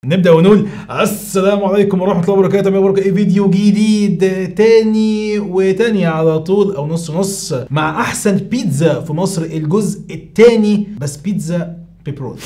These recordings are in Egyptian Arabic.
نبدا ونقول السلام عليكم ورحمه الله وبركاته يا بركة ايه فيديو جديد تاني وتاني على طول او نص نص مع احسن بيتزا في مصر الجزء التاني بس بيتزا بيبروني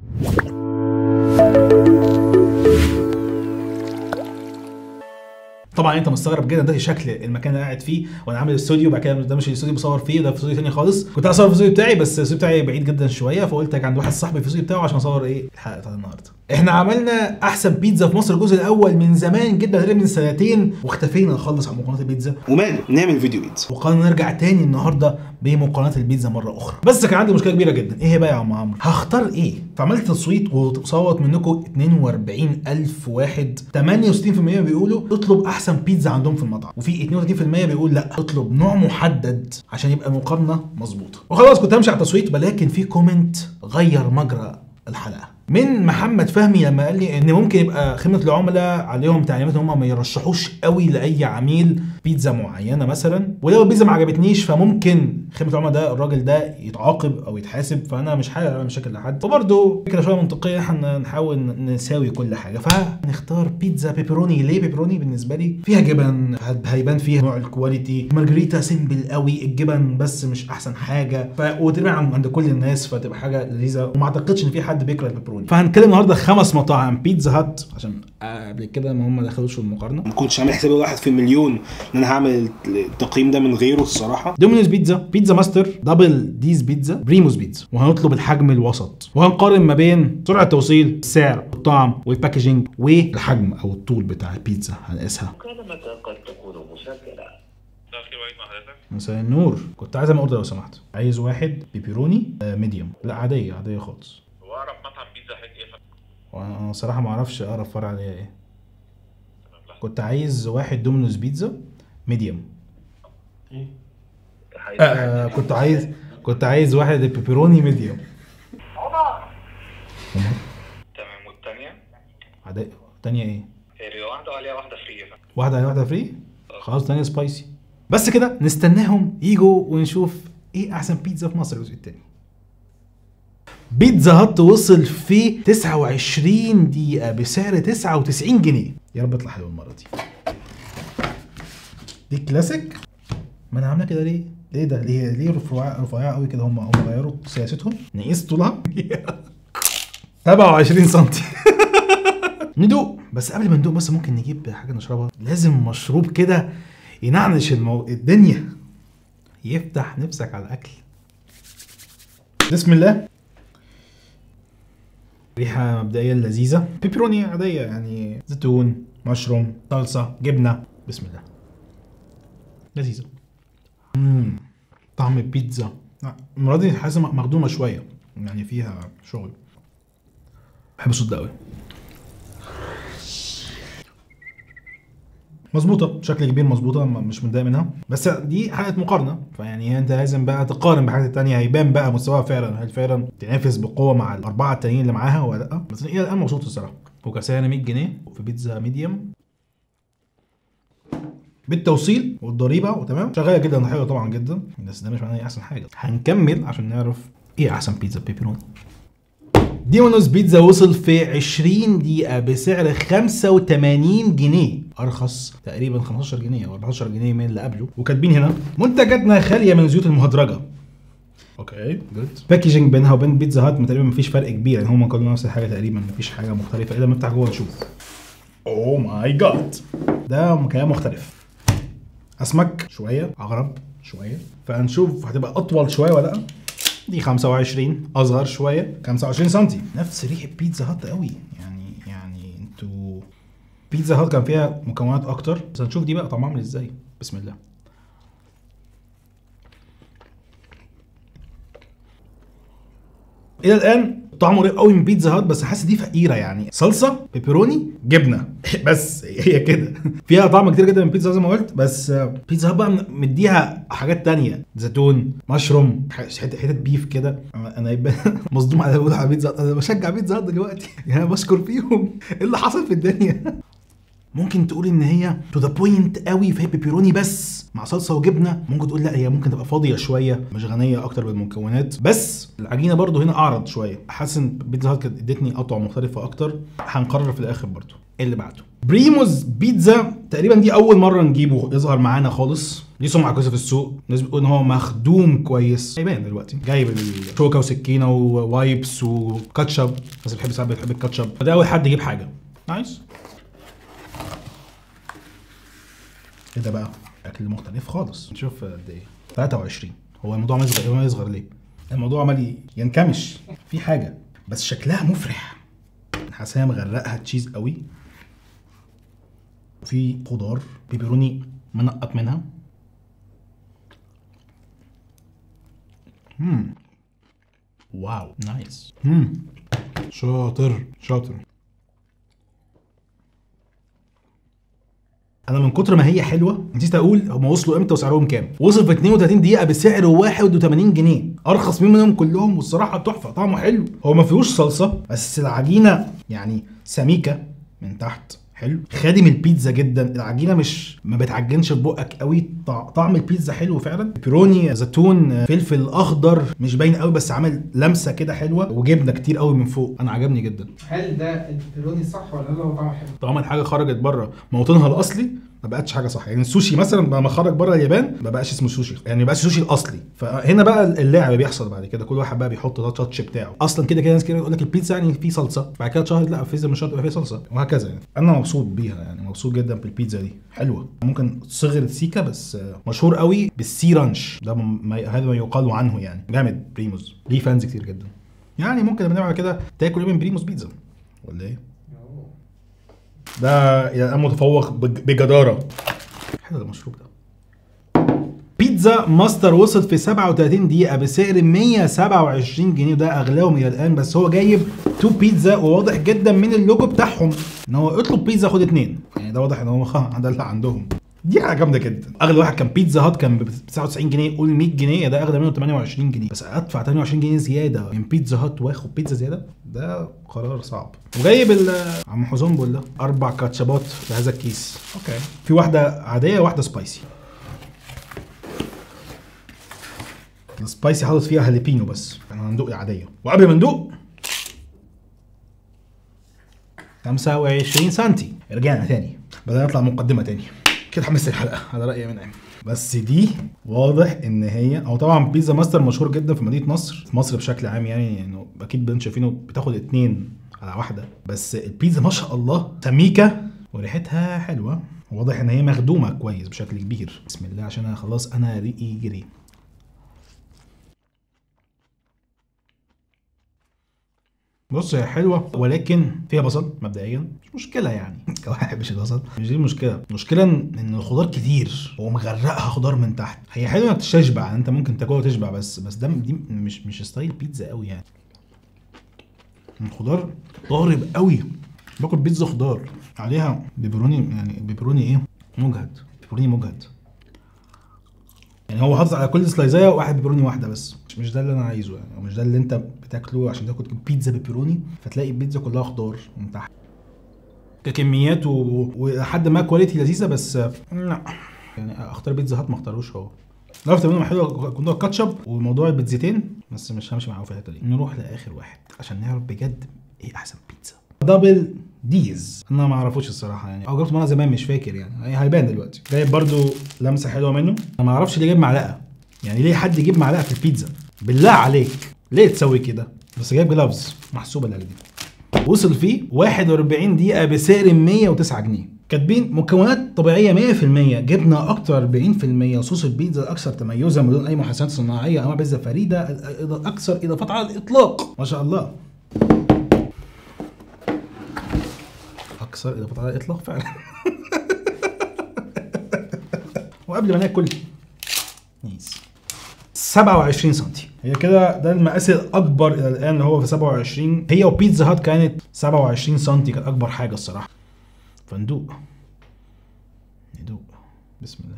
طبعا انت مستغرب جدا ده شكل المكان اللي قاعد فيه وانا عامل استوديو وبعد كده ده مش الاستوديو بصور فيه ده في استوديو تاني خالص كنت عايز اصور في الاستوديو بتاعي بس الاستوديو بتاعي بعيد جدا شويه فقلت عند واحد صاحبي في الاستوديو بتاعه عشان اصور ايه الحلقه بتاعت النهارده احنا عملنا احسن بيتزا في مصر الجزء الاول من زمان جدا تقريبا من سنتين واختفينا خالص عن مقارنات البيتزا وماله نعمل فيديو بيتزا وقررنا نرجع تاني النهارده بمقارنات البيتزا مره اخرى بس كان عندي مشكله كبيره جدا ايه هي بقى يا عم عمرو هختار ايه فعملت تصويت وصوت منكم 42000 واحد 68% بيقولوا اطلب احسن بيتزا عندهم في المطعم وفي 32% بيقول لا اطلب نوع محدد عشان يبقى المقارنه مظبوطه وخلاص كنت همشي على التصويت ولكن في كومنت غير مجرى الحلقه من محمد فهمي لما قال لي ان ممكن يبقى خدمه العملاء عليهم تعليمات ان هم ما يرشحوش قوي لاي عميل بيتزا معينه مثلا ولو البيتزا ما عجبتنيش فممكن خدمه العملاء ده الراجل ده يتعاقب او يتحاسب فانا مش حابب اعمل مشاكل لحد وبرده فكره شويه منطقيه احنا نحاول نساوي كل حاجه فنختار بيتزا بيبروني ليه بيبروني بالنسبه لي فيها جبن هيبان فيها نوع الكواليتي مارجريتا سيمبل قوي الجبن بس مش احسن حاجه ف وتبقى عند كل الناس فتبقى حاجه لذيذه وما اعتقدش ان في حد بيكره البيبروني فهنتكلم النهارده خمس مطاعم بيتزا هات عشان قبل كده ما هم ما دخلوش في المقارنه ما كنتش عامل حسابي واحد في المليون ان انا هعمل التقييم ده من غيره الصراحه دومينوز بيتزا بيتزا ماستر دبل ديز بيتزا بريموس بيتزا وهنطلب الحجم الوسط وهنقارن ما بين سرعه التوصيل السعر الطعم والباكجينج والحجم او الطول بتاع البيتزا هنقيسها مكالمة قد تكون مسجلة مساء الخير وعيد مع حضرتك مساء النور كنت عايز اعمل اوردر لو سمحت عايز واحد بيبيروني آه ميديوم لا عاديه عاديه خالص هو اقرب مطعم بيتزا حضرتك ايه يا فندم؟ وانا صراحه ما اعرفش اقرب فرع ليا ايه كنت عايز واحد دومينوز بيتزا ميديوم آه آه كنت عايز كنت عايز واحد بيبروني ميديوم تمام والثانية عادية تانية ايه؟ هي واحدة وعليها واحدة فري يا فندم واحدة على واحدة فري؟ خلاص تانية سبايسي بس كده نستناهم يجوا ونشوف ايه احسن بيتزا في مصر الجزء التاني بيتزا هات وصل في 29 دقيقة بسعر 99 جنيه يا رب يطلع حلو المرة دي دي كلاسيك ما انا عامله كده ليه؟ ليه ده؟ ليه ليه رفيعة رفيعة قوي كده هم هم غيروا سياستهم؟ نقيس طولها 27 سم ندوق بس قبل ما ندوق بس ممكن نجيب حاجه نشربها لازم مشروب كده ينعنش المو... الدنيا يفتح نفسك على الاكل بسم الله ريحه مبدئيا لذيذه بيبروني عاديه يعني زيتون مشروم صلصه جبنه بسم الله لذيذه امم طعم البيتزا لا، المره دي حاسس مخدومه شويه يعني فيها شغل بحب الصوت ده قوي مظبوطه بشكل كبير مظبوطه م- مش متضايق منها بس دي حلقه مقارنه فيعني انت لازم بقى تقارن بحاجات التانية هيبان بقى مستواها فعلا هل فعلا تنافس بقوه مع الاربعه التانيين اللي معاها ولا لا بس الى الان مبسوط الصراحه وكسعر 100 جنيه في بيتزا ميديوم بالتوصيل والضريبه وتمام شغاله جدا حلوه طبعا جدا بس ده مش معناه هي احسن حاجه هنكمل عشان نعرف ايه احسن بيتزا بيبروني ديمونوس بيتزا وصل في 20 دقيقة بسعر 85 جنيه أرخص تقريبا 15 جنيه أو 14 جنيه من اللي قبله وكاتبين هنا منتجاتنا خالية من الزيوت المهدرجة اوكي جود باكجينج بينها وبين بيتزا هات تقريبا مفيش فرق كبير يعني هما كلهم نفس الحاجة تقريبا مفيش حاجة مختلفة إلا لما نفتح جوه نشوف اوه ماي جاد ده كلام مختلف اسمك شويه عقرب شويه فهنشوف هتبقى اطول شويه ولا لا دي 25 اصغر شويه 25 سم نفس ريحه بيتزا هات قوي يعني يعني انتوا بيتزا هات كان فيها مكونات اكتر بس هنشوف دي بقى طعمها عامل ازاي بسم الله الى الان طعمه قريب قوي من بيتزا هات بس حاسس دي فقيره يعني صلصه بيبروني جبنه بس هي كده فيها طعم كتير جدا من بيتزا هات زي ما قلت بس آه، بيتزا هات بقى مديها حاجات تانية زيتون مشروم حته حته بيف كده انا أنا يبقى مصدوم على بقول على بيتزا هات انا بشجع بيتزا هات دلوقتي يعني أنا بشكر فيهم ايه اللي حصل في الدنيا ممكن تقول ان هي تو ذا بوينت قوي فهي بيبروني بس مع صلصه وجبنه ممكن تقول لا هي ممكن تبقى فاضيه شويه مش غنيه اكتر بالمكونات بس العجينه برضو هنا اعرض شويه حاسس ان بيتزا هات كانت ادتني اطعم مختلفه اكتر هنقرر في الاخر برضو إيه اللي بعده بريموز بيتزا تقريبا دي اول مره نجيبه يظهر معانا خالص ليه سمعه كويسه في السوق الناس بتقول ان هو مخدوم كويس هيبان دلوقتي جايب الشوكه وسكينه ووايبس وكاتشب الناس اللي بتحب ساعات بتحب الكاتشب فده اول حد يجيب حاجه نايس ايه ده بقى اكل مختلف خالص نشوف قد ايه 23 هو الموضوع عمال يصغر عمال يصغر ليه الموضوع عمال ينكمش في حاجه بس شكلها مفرح حاسس مغرقها تشيز قوي في خضار بيبروني منقط منها مم. واو نايس مم. شاطر شاطر انا من كتر ما هي حلوه نسيت اقول هم وصلوا امتى وسعرهم كام وصل في 32 دقيقه بسعر 81 جنيه ارخص منهم كلهم والصراحه تحفه طعمه حلو هو ما فيهوش صلصه بس العجينه يعني سميكه من تحت حلو خادم البيتزا جدا العجينه مش ما بتعجنش في بقك قوي طع- طعم البيتزا حلو فعلا بيبروني زيتون فلفل اخضر مش باين قوي بس عامل لمسه كده حلوه وجبنه كتير قوي من فوق انا عجبني جدا هل ده البيبروني صح ولا ده هو طعمه حلو؟ طالما الحاجه خرجت بره موطنها الاصلي ما بقتش حاجه صح يعني السوشي مثلا لما خرج بره اليابان ما بقاش اسمه سوشي يعني ما بقاش السوشي الاصلي فهنا بقى اللعب بيحصل بعد كده كل واحد بقى بيحط ده تاتش بتاعه اصلا كده كده ناس كده يقول لك البيتزا يعني في صلصه بعد كده اتشهرت لا البيتزا مش شرط يبقى فيها صلصه وهكذا يعني انا مبسوط بيها يعني مبسوط جدا بالبيتزا دي حلوه ممكن صغرت سيكا بس آه، مشهور قوي بالسي رانش ده ما هذا ما يقال عنه يعني جامد بريموز ليه فانز كتير جدا يعني ممكن لما نعمل كده تاكل يوم من بريموز بيتزا ولا ايه؟ ده الى الان متفوق بج- بجداره حلو المشروب ده بيتزا ماستر وصل في 37 دقيقة بسعر 127 جنيه وده أغلاهم إلى الآن بس هو جايب تو بيتزا وواضح جدا من اللوجو بتاعهم إن هو اطلب بيتزا خد اتنين يعني ده واضح إن هو خ- ده اللي عندهم دي حاجة جامدة جدا أغلى واحد كان بيتزا هات كان ب 99 جنيه قول 100 جنيه ده أغلى منه 28 جنيه بس أدفع 28 جنيه زيادة من بيتزا هات وآخد بيتزا زيادة ده قرار صعب وجايب ال عم حزنبل ده أربع كاتشابات في هذا الكيس أوكي في واحدة عادية وواحدة سبايسي السبايسي حاطط فيها هاليبينو بس احنا هندوق العاديه وقبل ما ندوق 25 سنتي رجعنا تاني بدأنا نطلع مقدمه تاني كده حمست الحلقه على راي من أيمن. بس دي واضح ان هي هو طبعا بيتزا ماستر مشهور جدا في مدينه نصر في مصر بشكل عام يعني انه اكيد بنت شايفينه بتاخد اتنين على واحده بس البيتزا ما شاء الله سميكه وريحتها حلوه واضح ان هي مخدومه كويس بشكل كبير بسم الله عشان انا خلاص انا ريقي جري بص هي حلوه ولكن فيها بصل مبدئيا مش مشكله يعني كواحد ما بيحبش البصل مش دي المشكله المشكله ان إن الخضار كتير ومغرقها خضار من تحت هي حلوه انك تشبع انت ممكن تاكلها وتشبع بس بس ده دي مش مش ستايل بيتزا قوي يعني الخضار ضارب قوي باكل بيتزا خضار عليها بيبروني يعني بيبروني ايه مجهد بيبروني مجهد يعني هو حاطط على كل سلايزايه واحد بيبروني واحده بس مش مش ده اللي انا عايزه يعني أو مش ده اللي انت بتاكله عشان تاكل بيتزا بيبروني فتلاقي البيتزا كلها خضار من تحت ككميات و- ولحد ما كواليتي لذيذه بس آه، لا يعني اختار بيتزا هات ما اختاروش هو عرفت منهم حلوه كنت كاتشب وموضوع البيتزتين بس مش همشي معاه في الحته دي نروح لاخر واحد عشان نعرف بجد ايه احسن بيتزا دبل ديز انا ما اعرفوش الصراحه يعني او جربت مره زمان مش فاكر يعني هي- هيبان دلوقتي جايب برضو لمسه حلوه منه انا ما اعرفش ليه جايب معلقه يعني ليه حد يجيب معلقه في البيتزا بالله عليك ليه تسوي كده بس جايب جلافز محسوبه اللي دي وصل فيه 41 دقيقة بسعر 109 جنيه كاتبين مكونات طبيعية 100% جبنة أكتر 40% صوص البيتزا الأكثر تميزا بدون أي محسنات صناعية أنواع بيتزا فريدة الأكثر إضافات على الإطلاق ما شاء الله أكثر إضافات على الإطلاق فعلا وقبل ما ناكل نيس 27 سم هي كده ده المقاس الاكبر الى الان اللي هو في 27 هي وبيتزا هات كانت 27 سم كانت اكبر حاجه الصراحه فندوق ندوق بسم الله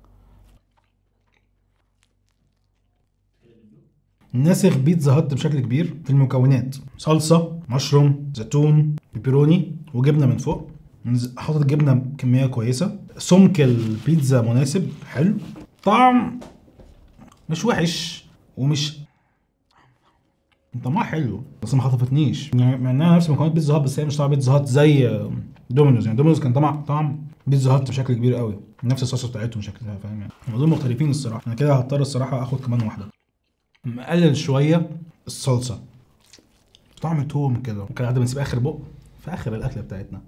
ناسخ بيتزا هات بشكل كبير في المكونات صلصه مشروم زيتون بيبروني وجبنه من فوق نز- حاطط جبنه بكميه كويسه سمك البيتزا مناسب حلو طعم مش وحش ومش طعمها حلو بس ما خطفتنيش يعني مع انها نفس مكونات بيتزا هات بس هي مش طعم بيتزا هات زي دومينوز يعني دومينوز كان طعم طعم بيتزا هات بشكل كبير قوي نفس الصوص بتاعتهم شكلها فاهم يعني هم دول مختلفين الصراحه انا كده هضطر الصراحه اخد كمان واحده مقلل شويه الصلصه طعم توم كده ممكن قاعده بنسيب اخر بق في اخر الاكله بتاعتنا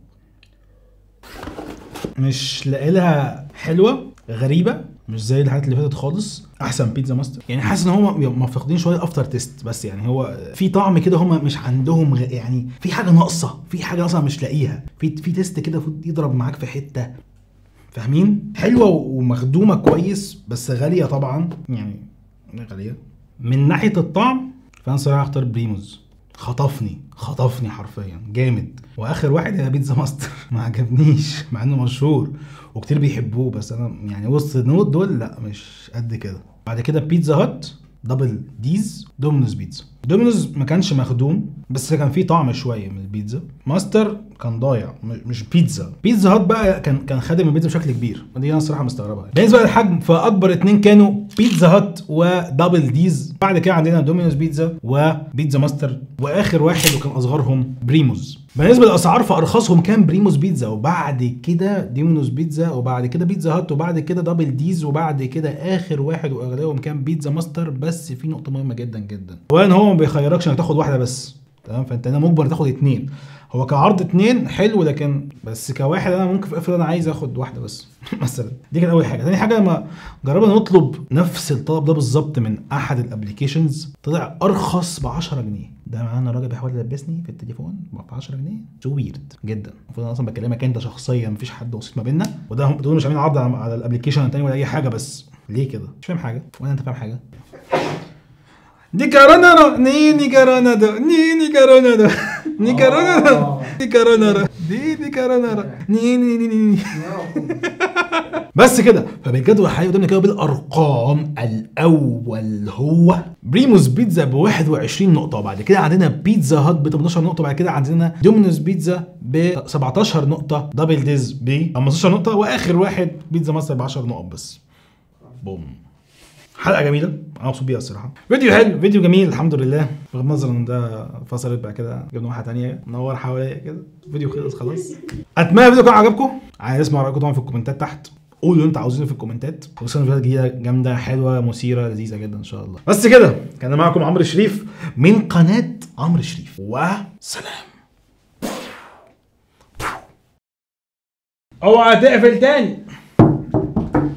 مش لاقي لها حلوه غريبه مش زي الحاجات اللي فاتت خالص احسن بيتزا ماستر يعني حاسس ان هم مفتقدين شويه افتر تيست بس يعني هو في طعم كده هم مش عندهم غ... يعني في حاجه ناقصه في حاجه اصلا مش لاقيها في في تيست كده المفروض يضرب معاك في حته فاهمين حلوه ومخدومه كويس بس غاليه طبعا يعني غاليه من ناحيه الطعم فانا صراحه اختار بريموز خطفني خطفني حرفيا جامد واخر واحد هي بيتزا ماستر ما عجبنيش مع انه مشهور وكتير بيحبوه بس انا يعني وسط النوت دول لا مش قد كده بعد كده بيتزا هات دبل ديز دومينوز بيتزا دومينوز ما كانش مخدوم بس كان فيه طعم شويه من البيتزا ماستر كان ضايع م- مش بيتزا بيتزا هات بقى كان كان خادم البيتزا بشكل كبير ودي انا الصراحه مستغربها بالنسبه للحجم فاكبر اتنين كانوا بيتزا هات ودبل ديز بعد كده عندنا دومينوز بيتزا وبيتزا ماستر واخر واحد وكان اصغرهم بريموز بالنسبه للاسعار فارخصهم كان بريموس بيتزا وبعد كده ديمونوس بيتزا وبعد كده بيتزا هات وبعد كده دبل ديز وبعد كده اخر واحد واغلاهم كان بيتزا ماستر بس في نقطه مهمه جدا جدا وان هو ما بيخيركش انك تاخد واحده بس تمام فانت هنا مجبر تاخد اتنين هو كعرض اتنين حلو لكن بس كواحد انا ممكن افرض انا عايز اخد واحده بس مثلا دي كانت اول حاجه تاني حاجه لما جربنا نطلب نفس الطلب ده بالظبط من احد الابلكيشنز طلع ارخص ب 10 جنيه ده معناه ان الراجل بيحاول يلبسني في التليفون ب 10 جنيه سو ويرد جدا المفروض انا اصلا بكلمك انت شخصيا مفيش حد وسيط ما بيننا وده هم دول مش عاملين عرض على على الابلكيشن التاني ولا اي حاجه بس ليه كده مش فاهم حاجه ولا انت فاهم حاجه دي كورونا ني ني كورونا دو ني ني كورونا دو ني كورونا دو ني كورونا دو دي دي كورونا دو ني ني ني ني بس كده فبجد الحقيقه قدامنا كده بالارقام الاول هو بريموس بيتزا ب 21 نقطه وبعد كده عندنا بيتزا هات ب 18 نقطه وبعد كده عندنا دومينوز بيتزا ب 17 نقطه دبل ديز ب 15 نقطه واخر واحد بيتزا ماستر ب 10 نقط بس بوم حلقه جميله انا مبسوط بيها الصراحه فيديو حلو فيديو جميل الحمد لله بغض النظر ان ده فصلت بعد كده جبنا واحده تانية نور حواليا كده فيديو خلص خلاص اتمنى الفيديو كان عجبكم عايز اسمع رايكم طبعا في الكومنتات تحت قولوا اللي انتوا عاوزينه في الكومنتات وصلنا فيديوهات جديده جامده حلوه مثيره لذيذه جدا ان شاء الله بس كده كان معكم عمرو شريف من قناه عمرو شريف وسلام اوعى تقفل تاني